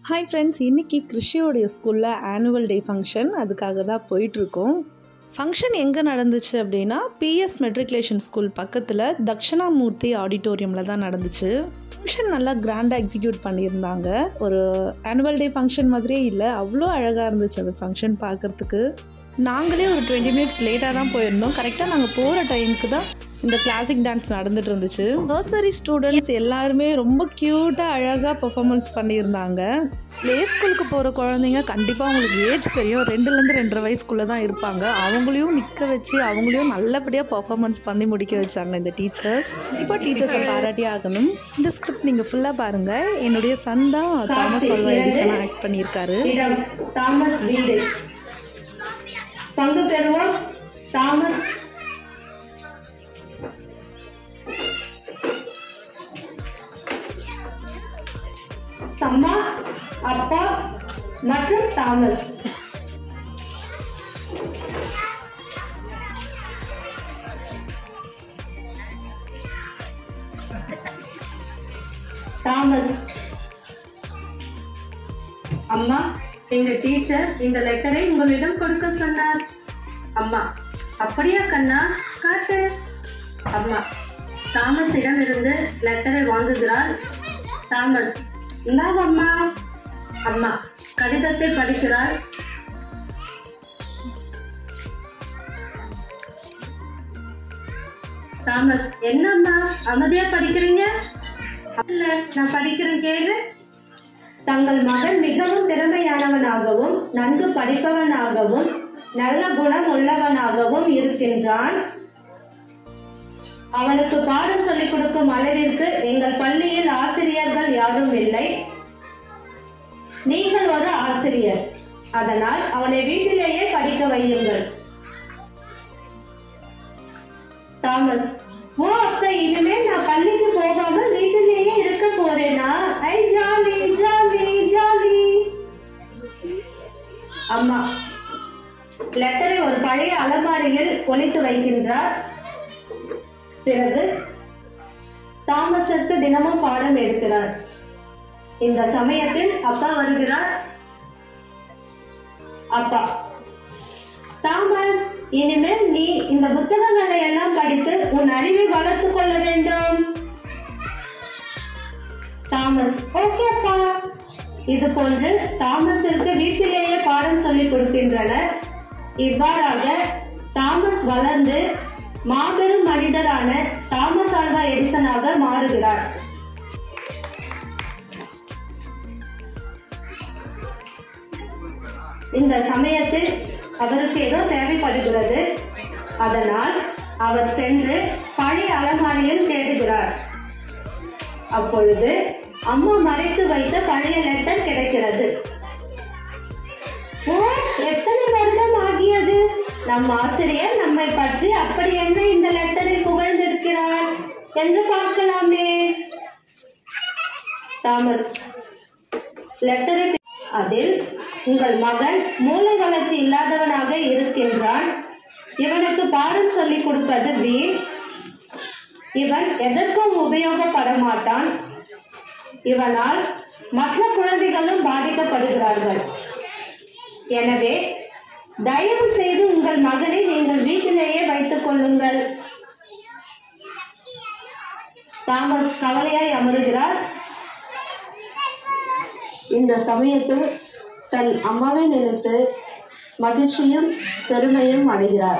Hi friends இன்றைக்கி கிருஷியோடைய ஸ்கூலில் annual day function அதுக்காக தான் போயிட்டுருக்கோம் ஃபங்க்ஷன் எங்கே நடந்துச்சு அப்படின்னா பிஎஸ் மெட்ரிகுலேஷன் ஸ்கூல் பக்கத்தில் தக்ஷணாமூர்த்தி ஆடிட்டோரியமில் தான் நடந்துச்சு ஃபங்க்ஷன் நல்லா கிராண்டாக எக்ஸிக்யூட் பண்ணியிருந்தாங்க ஒரு ஆனுவல் டே ஃபங்க்ஷன் மாதிரியே இல்லை அவ்வளோ அழகாக இருந்துச்சு அந்த ஃபங்க்ஷன் பார்க்குறதுக்கு நாங்களே ஒரு டுவெண்ட்டி மினிட்ஸ் லேட்டாக தான் போயிருந்தோம் கரெக்டாக நாங்கள் போகிற டைமுக்கு தான் இந்த கிளாசிக் டான்ஸ் நடந்துட்டு இருந்துச்சு நர்சரி ஸ்டூடெண்ட்ஸ் எல்லாருமே ரொம்ப க்யூட்டாக அழகாக பெர்ஃபார்மன்ஸ் பண்ணியிருந்தாங்க ப்ளே ஸ்கூலுக்கு போகிற குழந்தைங்க கண்டிப்பாக அவங்களுக்கு ஏஜ் தெரியும் ரெண்டுலேருந்து ரெண்டரை வயசுக்குள்ளே தான் இருப்பாங்க அவங்களையும் நிற்க வச்சு அவங்களையும் நல்லபடியாக பர்ஃபார்மன்ஸ் பண்ணி முடிக்க வச்சாங்க இந்த டீச்சர்ஸ் இப்போ டீச்சர்ஸை பாராட்டி ஆகணும் இந்த ஸ்கிரிப்ட் நீங்கள் ஃபுல்லாக பாருங்கள் என்னுடைய சன் தான் தாமஸ் அல்வா எடிசனாக ஆக்ட் பண்ணியிருக்காரு இடம் தாமஸ் வீடு பங்கு பெறுவோம் தாமஸ் அம்மா அப்பா மற்றும் தாமஸ் தாமஸ் அம்மா எங்க டீச்சர் இந்த லெட்டரை உங்களிடம் கொடுக்க சொன்னார் அம்மா அப்படியா கண்ணா காட்டு அம்மா தாமஸிடம் இருந்து லெட்டரை வாங்குகிறாள் தாமஸ் இந்தாங்க அம்மா அம்மா கடிதத்தை படிக்கிறாள் தாமஸ் என்னம்மா அமைதியா படிக்கிறீங்க இல்ல நான் படிக்கிறேன் கேளு தங்கள் மகன் மிகவும் திறமையானவனாகவும் நன்கு படிப்பவனாகவும் நல்ல குணம் உள்ளவனாகவும் இருக்கின்றான் அவனுக்கு பாடம் சொல்லிக் கொடுக்கும் அளவிற்கு எங்கள் பள்ளியில் ஆசிரியர்கள் யாரும் இல்லை நீங்கள் ஒரு ஆசிரியர் அதனால் அவனை வீட்டிலேயே படிக்க வையுங்கள் தாமஸ் ஓ அப்ப இனிமேல் நான் பள்ளிக்கு போகாம வீட்டிலேயே இருக்க போறேனா ஐ ஜாலி ஜாலி ஜாலி அம்மா லெட்டரை ஒரு பழைய அலமாரியில் ஒளித்து வைக்கின்றார் பிறகு தாமஸிற்கு தினமும் பாடம் எடுக்கிறார் இந்த சமயத்தில் அப்பா வருகிறார் அப்பா தாமஸ் இனிமேல் நீ இந்த புத்தகங்களை எல்லாம் படித்து உன் அறிவை வளர்த்துக் கொள்ள வேண்டும் தாமஸ் ஓகே அப்பா இது போன்று தாமஸிற்கு வீட்டிலேயே பாடம் சொல்லிக் கொடுக்கின்றனர் இவ்வாறாக தாமஸ் வளர்ந்து மாபெரும் மனிதரான தாமஸ் ஆல்வா எடிசனாக மாறுகிறார் இந்த சமயத்தில் அவருக்கு ஏதோ தேவைப்படுகிறது அதனால் அவர் சென்று பழைய அலமாரியில் தேடுகிறார் அப்பொழுது அம்மா மறைத்து வைத்த பழைய லெட்டர் கிடைக்கிறது ஓ எத்தனை வருடம் ஆகியது நம் ஆசிரியர் நம்மை பற்றி அப்படி என்ன இந்த லெட்டரில் புகழ்ந்திருக்கிறார் என்று பார்க்கலாமே தாமஸ் லெட்டரை அதில் உங்கள் மகன் மூளை வளர்ச்சி இல்லாதவனாக இருக்கின்றான் இவனுக்கு பாடம் சொல்லிக் கொடுப்பது வீண் இவன் எதற்கும் உபயோகப்பட மாட்டான் இவனால் மற்ற குழந்தைகளும் பாதிக்கப்படுகிறார்கள் எனவே தயவு செய்து உங்கள் மகனை நீங்கள் வீட்டிலேயே வைத்துக் கொள்ளுங்கள் தாமஸ் கவலையாய் அமருகிறார் இந்த சமயத்தில் தன் அம்மாவை நினைத்து மகிழ்ச்சியும் பெருமையும் அடைகிறார்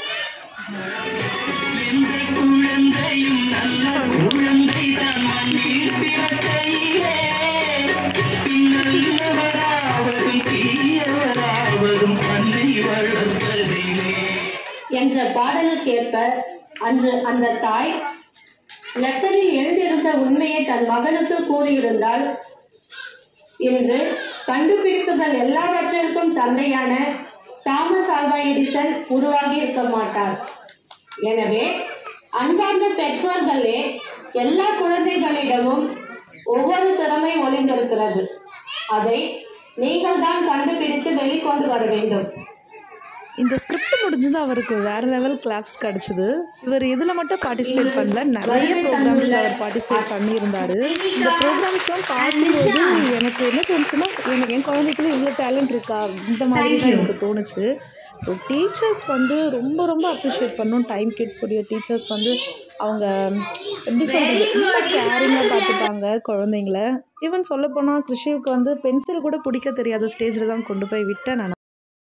என்ற பாடலுக்கேற்ப அன்று அந்த தாய் லெட்டரில் எழுதியிருந்த உண்மையை தன் மகனுக்கு கூறியிருந்தால் இன்று கண்டுபிடிப்புகள் எல்லாவற்றிற்கும் தந்தையான தாமஸ் ஆல்வா எடிசன் உருவாகி இருக்க மாட்டார் எனவே அன்பார்ந்த பெற்றோர்களே எல்லா குழந்தைகளிடமும் ஒவ்வொரு திறமை ஒளிந்திருக்கிறது அதை நீங்கள் தான் கண்டுபிடித்து வெளிக்கொண்டு வர வேண்டும் இந்த ஸ்கிரிப்ட் முடிஞ்சது அவருக்கு வேற லெவல் கிளாப்ஸ் கிடச்சிது இவர் இதில் மட்டும் பார்ட்டிசிபேட் பண்ணல நிறைய ப்ரோக்ராம்ஸில் அவர் பார்ட்டிசிபேட் பண்ணியிருந்தாரு இந்த ப்ரோக்ராம்ஸ்லாம் பார்க்கும்போது எனக்கு என்ன தோணுச்சுன்னா எனக்கு என் குழந்தைக்குள்ள இவ்வளோ டேலண்ட் இருக்கா இந்த மாதிரி தான் எனக்கு தோணுச்சு ஸோ டீச்சர்ஸ் வந்து ரொம்ப ரொம்ப அப்ரிஷியேட் பண்ணும் டைம் கிட்ஸுடைய டீச்சர்ஸ் வந்து அவங்க எப்படி சொல்கிறது ரொம்ப கேரிங்காக பார்த்துப்பாங்க குழந்தைங்கள ஈவன் சொல்லப்போனால் கிருஷிவுக்கு வந்து பென்சில் கூட பிடிக்க தெரியாத ஸ்டேஜில் தான் கொண்டு போய் விட்டேன் நான்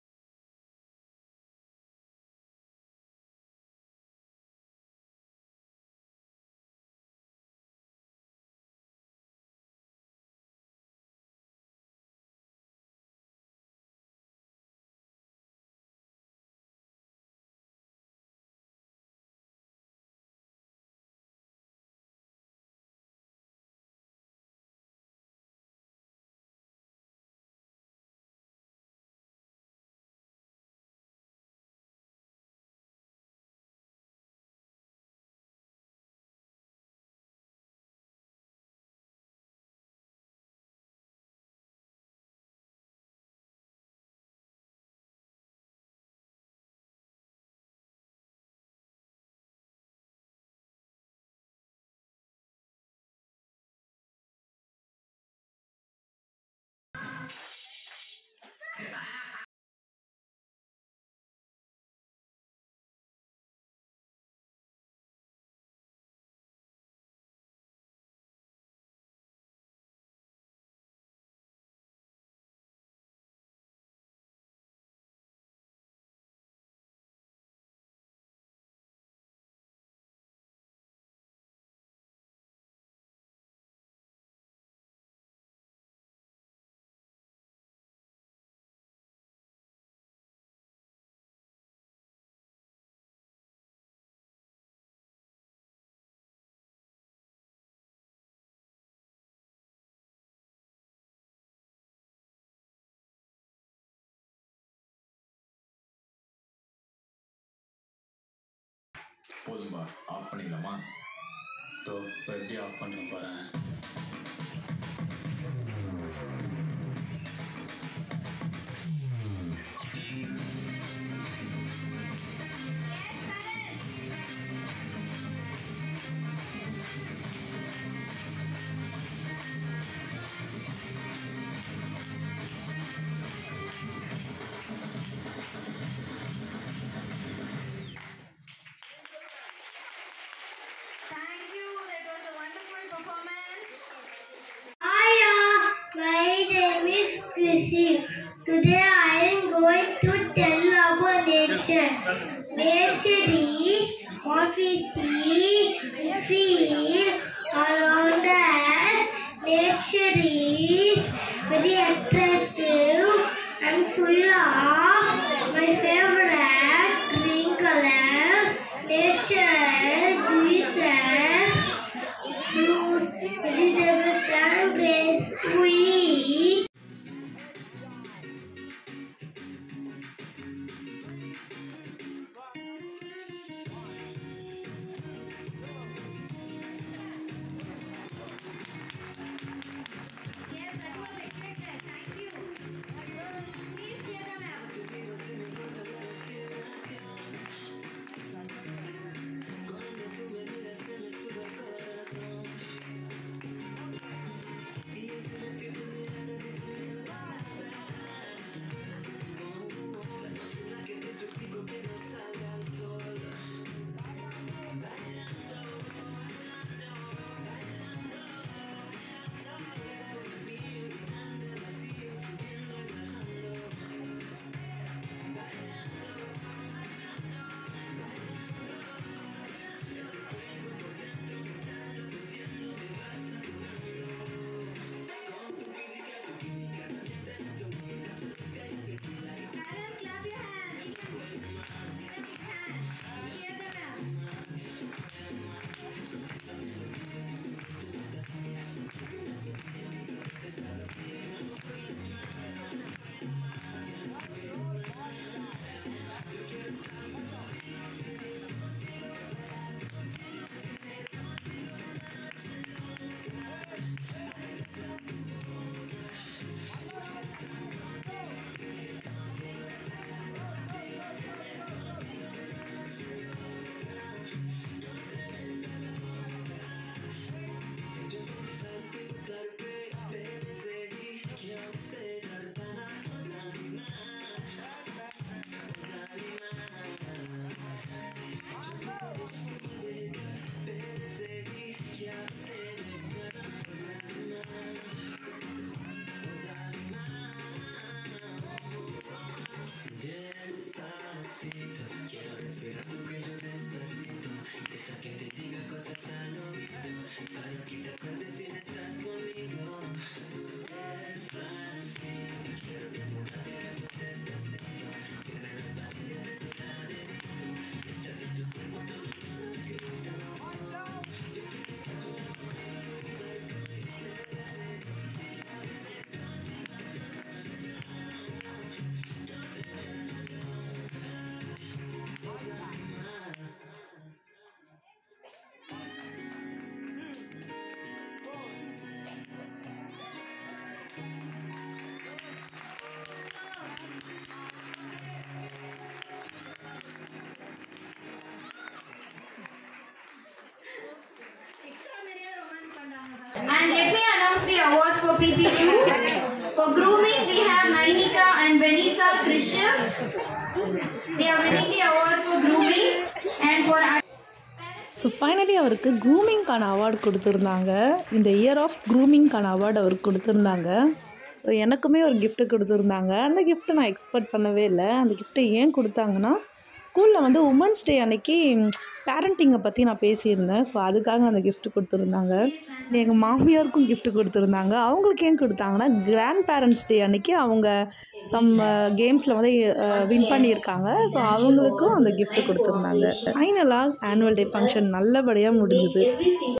போதும்பா ஆஃப் பண்ணிடலாமா ஸோ இப்போ எப்படி ஆஃப் பண்ண போகிறேன் Thank you. That was a wonderful performance. Hiya, my name is Chrissy. Today I am going to tell about nature. Nature is what we see and feel around us. Nature is very attractive and full of my favorite green color. Nature gives us fruits, vegetables, and grains to eat. Yes, that was expected. Thank you. Please cheer them up. Monica and Vanessa Krisha. They are winning the awards for grooming and for so finally அவருக்கு க்ரூமிங்க்கான award கொடுத்துருந்தாங்க இந்த year of க்ரூமிங்க்கான award அவருக்கு கொடுத்துருந்தாங்க so எனக்குமே ஒரு gift கொடுத்துருந்தாங்க அந்த கிஃப்ட்டை நான் எக்ஸ்பெக்ட் பண்ணவே இல்லை அந்த கிஃப்ட்டை ஏன் கொடுத்தாங்கன்னா ஸ்கூலில் வந்து உமன்ஸ் டே அன்னைக்கு பேரண்டிங்கை பற்றி நான் பேசியிருந்தேன் ஸோ அதுக்காக அந்த gift கொடுத்துருந்தாங்க எங்கள் மாமியாருக்கும் gift கொடுத்துருந்தாங்க அவங்களுக்கு ஏன் கொடுத்தாங்கன்னா கிராண்ட் பேரண்ட்ஸ் டே அன்னைக்கு அவங்க சம் கேம்ஸில் வந்து வின் பண்ணியிருக்காங்க ஸோ அவங்களுக்கும் அந்த gift கொடுத்துருந்தாங்க ஃபைனலாக ஆனுவல் டே ஃபங்க்ஷன் நல்லபடியாக முடிஞ்சுது